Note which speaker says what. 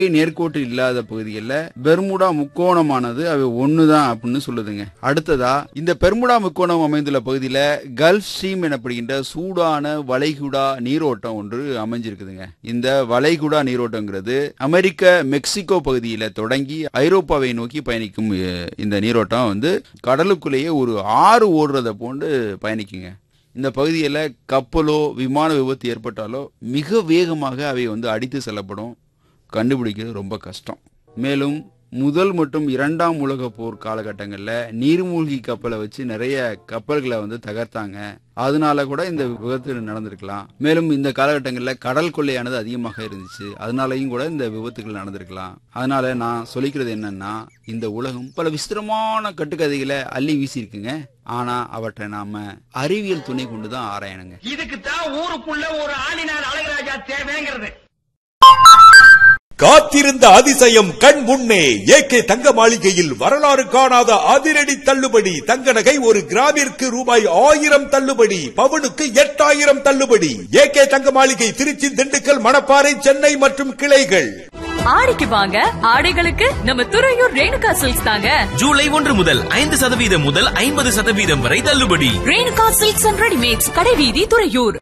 Speaker 1: நேர்கோட்டு இல்லாத பகுதிகளில் பெர்முடா முக்கோணமானது அவை ஒண்ணுதான் அப்படின்னு சொல்லுதுங்க அடுத்ததா இந்த பெர்முடா முக்கோணம் அமைந்துள்ள பகுதியில கல்ஃப் ஸ்ட்ரீம் எனப்படுகின்ற சூடான வளைகுடா நீரோட்டம் ஒன்று அமைஞ்சிருக்குதுங்க இந்த வளைகுடா நீரோட்டங்கிறது அமெரிக்க மெக்சிகோ பகுதியில தொடங்கி ஐரோப்பாவை நோக்கி பயணிக்கும் அஹ், இந்த நீரோட்டம் வந்து கடலுக்குள்ளேயே ஒரு ஆறு ஓடுறத போன்று பயணிக்குங்க இந்த பகுதியில் கப்பலோ விமான விபத்து ஏற்பட்டாலோ மிக வேகமாக அவை வந்து அடித்து செல்லப்படும் கண்டுபிடிக்கிறது ரொம்ப கஷ்டம் மேலும் முதல் மற்றும் இரண்டாம் உலகப் போர் காலகட்டங்களில் நீர்மூழ்கி கப்பலை வச்சு நிறைய கப்பல்களை வந்து தகர்த்தாங்க அதனால கூட இந்த விபத்து நடந்திருக்கலாம் மேலும் இந்த காலகட்டங்களில் கடல் கொள்ளையானது அதிகமாக இருந்துச்சு அதனாலையும் கூட இந்த விபத்துகள் நடந்திருக்கலாம் அதனால நான் சொல்லிக்கிறது என்னன்னா இந்த உலகம் பல விசித்திரமான கட்டுக்கதைகளை அள்ளி வீசியிருக்குங்க ஆனா அவற்றை நாம அறிவியல் துணை கொண்டு தான் ஆராயணுங்க
Speaker 2: இதுக்கு தான் ஊருக்குள்ள ஒரு ஆளினார் அழகராஜா தேவைங்கிறது
Speaker 3: காத்திருந்த அதிசயம் கண் முன்னே ஏகே தங்க மாளிகையில் வரலாறு காணாத அதிரடி தள்ளுபடி தங்க நகை ஒரு கிராமிற்கு ரூபாய் ஆயிரம் தள்ளுபடி பவுனுக்கு எட்டாயிரம் தள்ளுபடி ஏகே தங்க மாளிகை திருச்சி திண்டுக்கல் மணப்பாறை சென்னை மற்றும் கிளைகள்
Speaker 4: ஆடிக்கு வாங்க ஆடைகளுக்கு நம்ம துறையூர் ரேணுகா சில்க்ஸ் தாங்க
Speaker 5: ஜூலை ஒன்று முதல் ஐந்து சதவீதம் முதல் ஐம்பது சதவீதம் வரை தள்ளுபடி
Speaker 4: ரேணுகா சில்க்ஸ் அண்ட் ரெடிமேட்ஸ் கடைவீதி துறையூர்